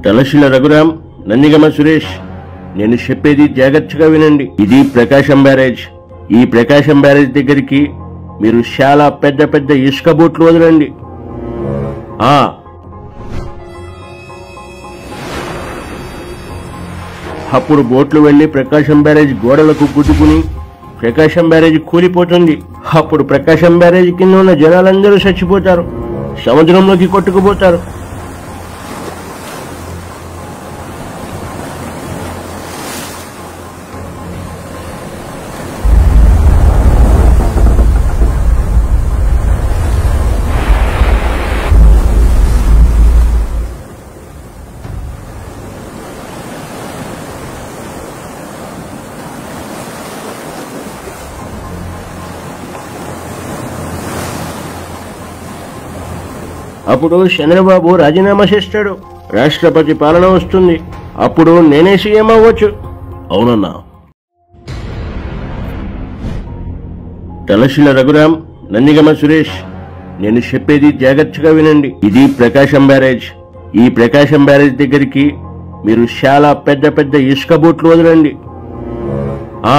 తలశిల రఘురాం నందిగమ సురేష్ నేను చెప్పేది జాగ్రత్తగా వినండి ఇది ప్రకాశం బ్యారేజ్ ఈ ప్రకాశం బ్యారేజ్ దగ్గరికి మీరు చాలా పెద్ద పెద్ద ఇసుక బోట్లు వదలండి ఆ అప్పుడు బోట్లు వెళ్లి ప్రకాశం బ్యారేజ్ గోడలకు గుద్దుకుని ప్రకాశం బ్యారేజ్ కూలిపోతుంది అప్పుడు ప్రకాశం బ్యారేజ్ కింద ఉన్న జనాలందరూ చచ్చిపోతారు సముద్రంలోకి కొట్టుకుపోతారు అప్పుడు చంద్రబాబు రాజీనామా చేస్తాడు రాష్ట్రపతి పాలన వస్తుంది అప్పుడు నేనే సీఎం అవ్వచ్చు అవునన్నా తలశిల రఘురాం నందిగమ సురేష్ నేను చెప్పేది జాగ్రత్తగా వినండి ఇది ప్రకాశం బ్యారేజ్ ఈ ప్రకాశం బ్యారేజ్ దగ్గరికి మీరు చాలా పెద్ద పెద్ద ఇసుక బోట్లు వదలండి ఆ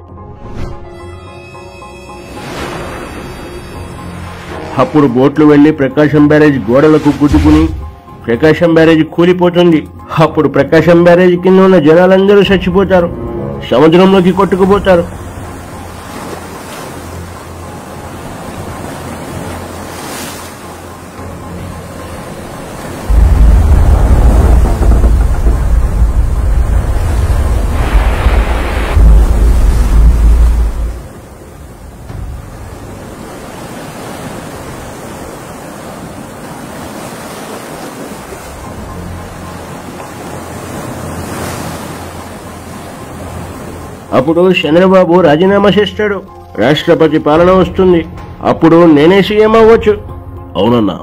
అప్పుడు బోట్లు వెళ్లి ప్రకాశం బ్యారేజ్ గోడలకు గుద్దుకుని ప్రకాశం బ్యారేజ్ కూలిపోతుంది అప్పుడు ప్రకాశం బ్యారేజ్ కింద ఉన్న జనాలందరూ చచ్చిపోతారు సముద్రంలోకి కొట్టుకుపోతారు అప్పుడు చంద్రబాబు రాజీనామా చేస్తాడు రాష్ట్రపతి పాలన వస్తుంది అప్పుడు నేనే సీఎం అవ్వచ్చు అవునన్నా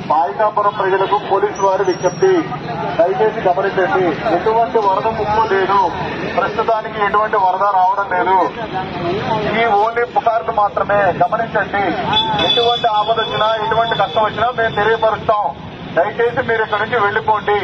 పాయికాపురం ప్రజలకు పోలీసు వారి విజ్ఞప్తి దయచేసి గమనించండి ఎటువంటి వరద ముప్పు లేదు ప్రస్తుతానికి ఎటువంటి వరద రావడం లేదు ఈ ఓన్లీ పుకార్లు మాత్రమే గమనించండి ఎటువంటి ఆపద వచ్చినా ఎటువంటి కష్టం వచ్చినా మేము తెలియపరుస్తాం దయచేసి మీరు ఇక్కడి నుంచి వెళ్లిపోండి